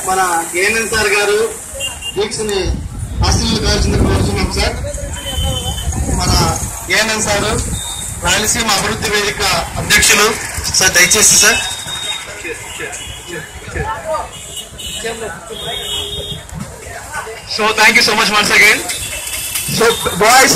మన ANN sir గారు దీక్షని ఆశీర్వదించాల్సింది కోరుతున్నాం సార్ మన ఏఎన్ఎన్ సార్ రాయలసీమ అభివృద్ధి వేదిక అధ్యక్షులు సార్ దయచేసి sir So thank you so much once again. So boys,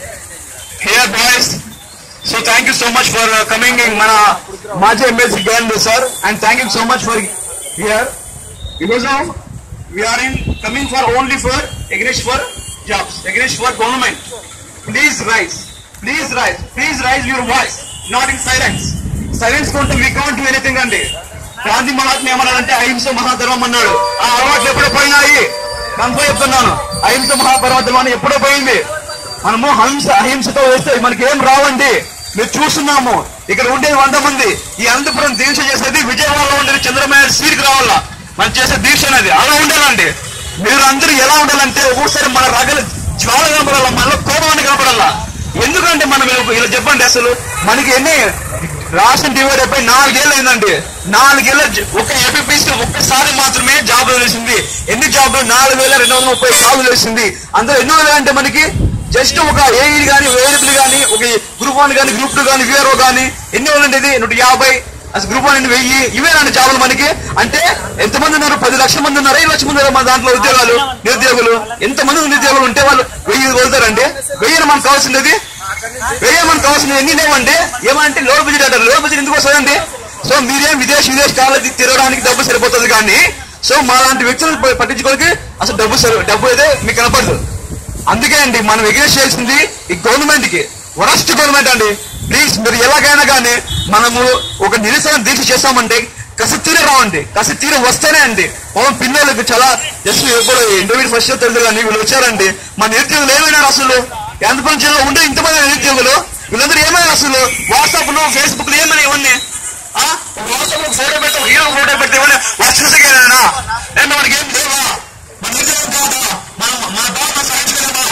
here boys. So thank you so much for uh, coming in mana Maji MSc Gandhi sir and thank you so much for here. Because now we are in coming for only for against for jobs, against for government. Please rise, please rise, please rise your voice, not in silence. Silence కొంటే we can't do anything అండి గాంధీ మహాత్మ ఏమన్నాడంటే అహింస మహాధర్మం అన్నాడు ఆ అలవాట్లు ఎప్పుడో పోయినాయి confirm చెప్తున్నాను అహింస మహాపర్వతం అని ఎప్పుడో పోయింది మనము హింస అహింసతో వేస్తే మనకి ఏం రావండి మీరు చూస్తున్నాము ఇక్కడ ఉండేది వంద మంది ఈ అనంతపురం దీక్ష చేసేది విజయవాడలో ఉండేది చంద్రబాబు సీట్కి రావాలా మనం చేసే దీక్ష అనేది అలా ఉండాలండి మీరు అందరూ ఎలా ఉండాలంటే ఒక్కొక్కసారి మన రగలు జ్వాల కనపడాలా మనలో కోపం కనపడాలా ఎందుకంటే మనం ఇలా ఇలా చెప్పండి అసలు మనకి ఎన్ని రాష్ట్రం డివైడ్ అయిపోయి నాలుగేళ్ళు అయిందండి నాలుగేళ్ళ జ- ఒక ఏపీపీసీ ఒక్కసారి మాత్రమే జాబ్ వదిలేసింది ఎన్ని జాబ్లు నాలుగు వేల రెండు వందల ముప్పై జాబ్ వదిలేసింది అందులో ఎన్నో వేల అంటే మనకి జస్ట్ ఒక ఏఈ కానీ వేరియబుల్ కానీ ఒక గ్రూప్ వన్ కానీ గ్రూప్ టూ కానీ విఆర్ఓ కానీ ఎన్ని వేలు ఇది నూట యాభై అసలు గ్రూప్ వన్ వెయ్యి ఇవేనండి జాబులు మనకి అంటే ఎంతమంది ఉన్నారు పది లక్షల మంది ఉన్నారు ఐదు లక్షల మంది ఉన్నారు మన దాంట్లో ఉద్యోగాలు నిరుద్యోగులు ఎంతమంది నిరుద్యోగులు ఉంటే వాళ్ళు వెయ్యి వదులుతారండి వెయ్యి మనకు కావాల్సింది వెయ్యి మనకు కావాల్సింది ఎన్ని లేవండి ఏమంటే లోడ్ బడ్జెట్ అంటారు లోడ్ బడ్జెట్ ఎందుకు వస్తుందండి సో మీరేం విదేశ విదేశ కాళ్ళకి తిరగడానికి డబ్బు సరిపోతుంది కానీ సో మా లాంటి వ్యక్తులు ప- పట్టించుకోనికి అసలు డబ్బు సరి డబ్బు అయితే మీకు కనపడదు అందుకే అండి మనం ఎగ్రెస్ చేయాల్సింది ఈ గవర్నమెంట్ కి వరస్ట్ గవర్నమెంట్ అండి ప్లీజ్ మీరు ఎలాగైనా కానీ మనము ఒక నిరసన దీక్ష చేస్తామంటే కసి తీర రావండి కసి తీర వస్తేనే అండి పవన్ పిల్లలకు చాలా జస్ట్ ఎప్పుడు ఇంటర్వ్యూ ఫస్ట్ తెలుసు కానీ వీళ్ళు వచ్చారండి మన నిరుద్యోగులు ఏమైనారు అసలు అనంతపురం జిల్లాలో ఉండే ఇంతమంది నిరుద్యోగులు వీళ్ళందరూ ఏమైనా అసలు వాట్సాప్ లో ఫేస్బుక్ లో ఏమైనా ఇవన్నీ ఆ? ఒక వాట్సాప్ లో ఫోటో పెట్టాం హీరో ఫోటో పెడితే ఇవన్నీ వాళ్ళు చూసేకేనా ఏంటో మనకి ఏం లేవా మన నిరుద్యోగం కాదా మన మన బాగా సాధించగలమా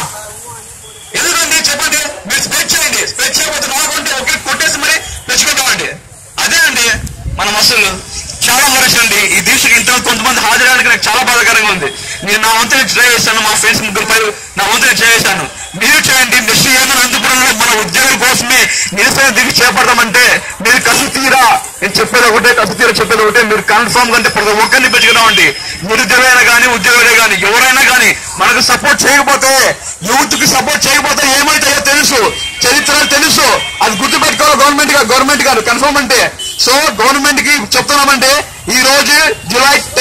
ఎందుకండి చెప్పండి మీరు స్ప్రెడ్ చేయండి స్ప్రెడ్ చేయకపోతే రాకుంటే ఒకరికి కొట్టేసి మరి తెచ్చుకుంటామండి అదే అండి మనం అసలు చాలా వరస్ట్ అండి ఈ దీక్షకి ఇంత కొంతమంది హాజరడానికి నాకు చాలా బాధాకరంగా ఉంది నేను నా వంతుని ట్రై చేశాను మా ఫ్రెండ్స్ ముగ్గురు పై నా వంతుని ట్రై చేశాను మీరు చేయండి నెక్స్ట్ ఏమైనా అనంతపురంలో మన ఉద్యోగుల కోసమే నిరసన దీక్ష చేపడదామంటే మీరు కసి తీరా నేను చెప్పేది ఒకటే కసి తీరా చెప్పేది ఒకటే మీరు కన్ఫర్మ్ గా అంటే ప్రతి ఒక్కరిని పెంచుకున్నామండి నిరుద్యోగైనా కానీ ఉద్యోగులే కానీ ఎవరైనా కానీ మనకు సపోర్ట్ చేయకపోతే యూత్ కి సపోర్ట్ చేయకపోతే ఏమైతాయో తెలుసు చరిత్ర తెలుసు అది గుర్తుపెట్టుకోవాలి గవర్నమెంట్ గా గవర్నమెంట్ గారు కన్ఫర్మ్ అంటే సో గవర్నమెంట్ కి చెప్తున్నామంటే ఈ రోజు జూలై